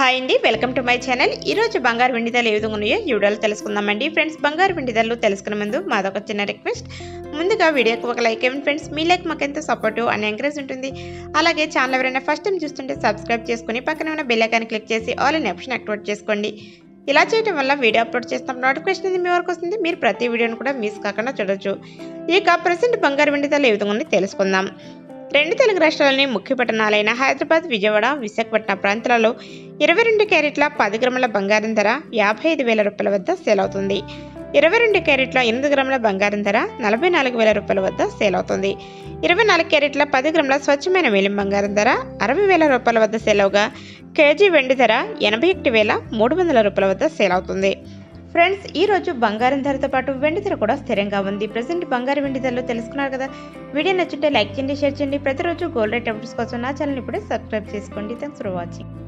hi అండి welcome to my channel ఈ రోజు బంగారు వెండి ధరలు ఏ విధంగా ఉన్నాయో ఈ వీడియోలో తెలుసుకుందామండి ఫ్రెండ్స్ బంగారు వెండి ధరలు తెలుసుకునే ముందు మాదొక చిన్న రిక్వెస్ట్ ముందుగా వీడియోకి ఒక లైక్ ఇవ్వండి ఫ్రెండ్స్ మీ లైక్ మాకు ఎంతో సపోర్ట్ అండ్ ఎంకరేజ్ ఉంటుంది అలాగే ఛానల్ ఎవరైనా ఫస్ట్ టైం చూస్తుంటే సబ్స్క్రైబ్ చేసుకుని పక్కన ఉన్న బెల్ ఐకాన్ క్లిక్ చేసి ఆల్ అనే ఆప్షన్ యాక్టివేట్ చేసుకోండి ఇలా చేయడం వల్ల వీడియో అప్లోడ్ చేస్తాం నోటిఫికేషన్ అనేది మీ వరకు వస్తుంది మీరు ప్రతి వీడియోను కూడా మిస్ కాకుండా చూడొచ్చు ఇక ప్రజెంట్ బంగారు వెండి ధరలు ఏ విధంగా ఉన్నాయో తెలుసుకుందాం రెండు తెలుగు రాష్ట్రాలని ముఖ్య పట్టణాలైన హైదరాబాద్ విజయవాడ విశాఖపట్నం ప్రాంతాలలో ఇరవై రెండు క్యారెట్ల పది గ్రాముల బంగారం ధర యాభై ఐదు వేల రూపాయల వద్ద సేల్ అవుతుంది ఇరవై రెండు క్యారెట్ల ఎనిమిది గ్రాముల బంగారం ధర నలభై నాలుగు వేల రూపాయల వద్ద సేల్ అవుతుంది ఇరవై నాలుగు క్యారెట్ల పది గ్రాముల స్వచ్ఛమైన వేలిం బంగారం ధర అరవై వేల రూపాయల వద్ద సేల్ అవగా కేజీ వెండి ధర ఎనభై ఒకటి వేల మూడు వందల రూపాయల వద్ద సేల్ అవుతుంది ఫ్రెండ్స్ ఈ రోజు బంగారం ధరతో పాటు వెండి ధర కూడా స్థిరంగా ఉంది ప్రజెంట్ బంగారు వెండి ధరలు తెలుసుకున్నారు కదా వీడియో నచ్చుంటే లైక్ చేయండి షేర్ చేయండి ప్రతిరోజు గోల్డ్ రేట్ అప్డేట్స్ కోసం నా ఛానల్ ఇప్పుడే సబ్స్క్రైబ్ చేసుకోండి థ్యాంక్స్ ఫర్ వాచింగ్